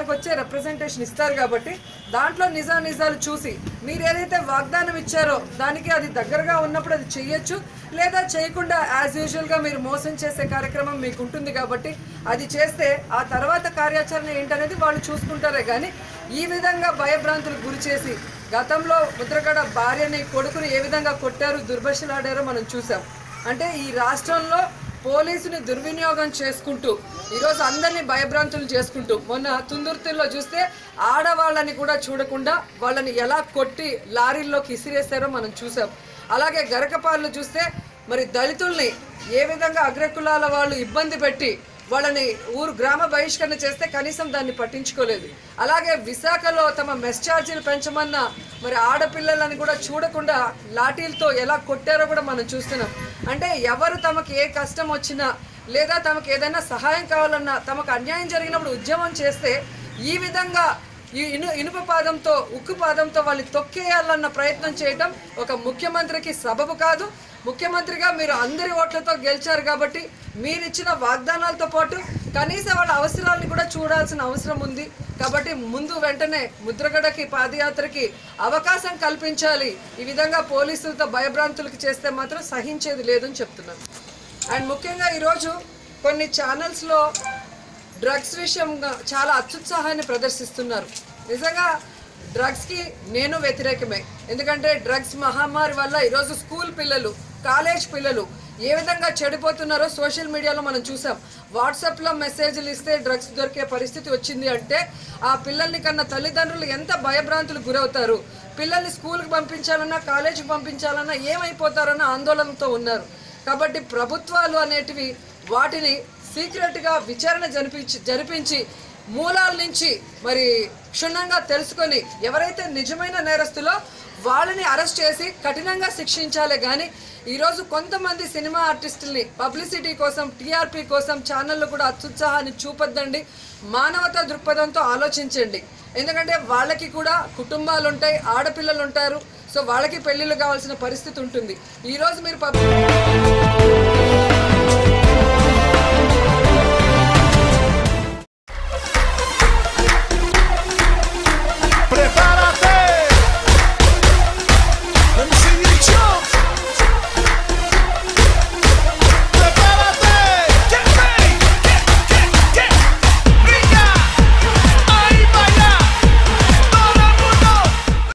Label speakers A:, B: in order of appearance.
A: గారికి వచ్చే రిప్రజెంటేషన్ ఇస్తారు కాబట్టి దాంట్లో నిజా నిజాలు చూసి మీరు ఏదైతే వాగ్దానం ఇచ్చారో దానికి అది దగ్గరగా ఉన్నప్పుడు అది చేయొచ్చు లేదా చేయకుండా యాజ్ యూజువల్గా మీరు మోసం చేసే కార్యక్రమం మీకు ఉంటుంది కాబట్టి అది చేస్తే ఆ తర్వాత కార్యాచరణ ఏంటనేది వాళ్ళు చూసుకుంటారే కానీ ఈ విధంగా భయభ్రాంతులకు గురి చేసి గతంలో ముద్రగడ భార్యని కొడుకుని ఏ విధంగా కొట్టారు దుర్భషలాడారో మనం చూసాం అంటే ఈ రాష్ట్రంలో పోలీసుని దుర్వినియోగం చేసుకుంటూ ఈరోజు అందరినీ భయభ్రాంతులు చేసుకుంటూ మొన్న తుందుర్తిలో చూస్తే ఆడవాళ్ళని కూడా చూడకుండా వాళ్ళని ఎలా కొట్టి లారీల్లోకి ఇసిరేస్తారో మనం చూసాం అలాగే గరకపాళ్ళు చూస్తే మరి దళితుల్ని ఏ విధంగా అగ్రకులాల వాళ్ళు ఇబ్బంది పెట్టి వాళ్ళని ఊరు గ్రామ బహిష్కరణ చేస్తే కనీసం దాన్ని పట్టించుకోలేదు అలాగే విశాఖలో తమ మెస్ ఛార్జీలు పెంచమన్న మరి ఆడపిల్లలని కూడా చూడకుండా లాఠీలతో ఎలా కొట్టారో కూడా మనం చూస్తున్నాం అంటే ఎవరు తమకు ఏ కష్టం వచ్చినా లేదా తమకు ఏదైనా సహాయం కావాలన్నా తమకు అన్యాయం జరిగినప్పుడు ఉద్యమం చేస్తే ఈ విధంగా ఈ ఇను ఇనుప పాదంతో ఉక్కు పాదంతో వాళ్ళని తొక్కేయాలన్న ప్రయత్నం చేయటం ఒక ముఖ్యమంత్రికి సబబు కాదు ముఖ్యమంత్రిగా మీరు అందరి ఓట్లతో గెలిచారు కాబట్టి మీరు ఇచ్చిన వాగ్దానాలతో పాటు కనీస వాళ్ళ అవసరాలను కూడా చూడాల్సిన అవసరం ఉంది కాబట్టి ముందు వెంటనే ముద్రగడకి పాదయాత్రకి అవకాశం కల్పించాలి ఈ విధంగా పోలీసులతో భయభ్రాంతులకు చేస్తే మాత్రం సహించేది లేదని చెప్తున్నాను అండ్ ముఖ్యంగా ఈరోజు కొన్ని ఛానల్స్లో డ్రగ్స్ విషయంగా చాలా అత్యుత్సాహాన్ని ప్రదర్శిస్తున్నారు నిజంగా డ్రగ్స్కి నేను వ్యతిరేకమే ఎందుకంటే డ్రగ్స్ మహమ్మారి వల్ల ఈరోజు స్కూల్ పిల్లలు కాలేజ్ పిల్లలు ఏ విధంగా చెడిపోతున్నారో సోషల్ మీడియాలో మనం చూసాం వాట్సాప్లో మెసేజ్లు ఇస్తే డ్రగ్స్ దొరికే పరిస్థితి వచ్చింది అంటే ఆ పిల్లల్ని కన్నా తల్లిదండ్రులు ఎంత భయభ్రాంతులకు గురవుతారు పిల్లల్ని స్కూల్కి పంపించాలన్నా కాలేజీకి పంపించాలన్నా ఏమైపోతారన్న ఆందోళనతో ఉన్నారు కాబట్టి ప్రభుత్వాలు అనేటివి వాటిని సీక్రెట్గా విచారణ జరిపించి జరిపించి మూలాల నుంచి మరి క్షుణ్ణంగా తెలుసుకొని ఎవరైతే నిజమైన నేరస్తులో వాళ్ళని అరెస్ట్ చేసి కఠినంగా శిక్షించాలి కానీ ఈరోజు కొంతమంది సినిమా ఆర్టిస్టుల్ని పబ్లిసిటీ కోసం టీఆర్పీ కోసం ఛానళ్ళు కూడా అత్యుత్సాహాన్ని చూపొద్దండి మానవతా దృక్పథంతో ఆలోచించండి ఎందుకంటే వాళ్ళకి కూడా కుటుంబాలు ఉంటాయి ఆడపిల్లలు ఉంటారు సో వాళ్ళకి పెళ్ళిళ్ళు కావాల్సిన పరిస్థితి ఉంటుంది ఈరోజు మీరు పబ్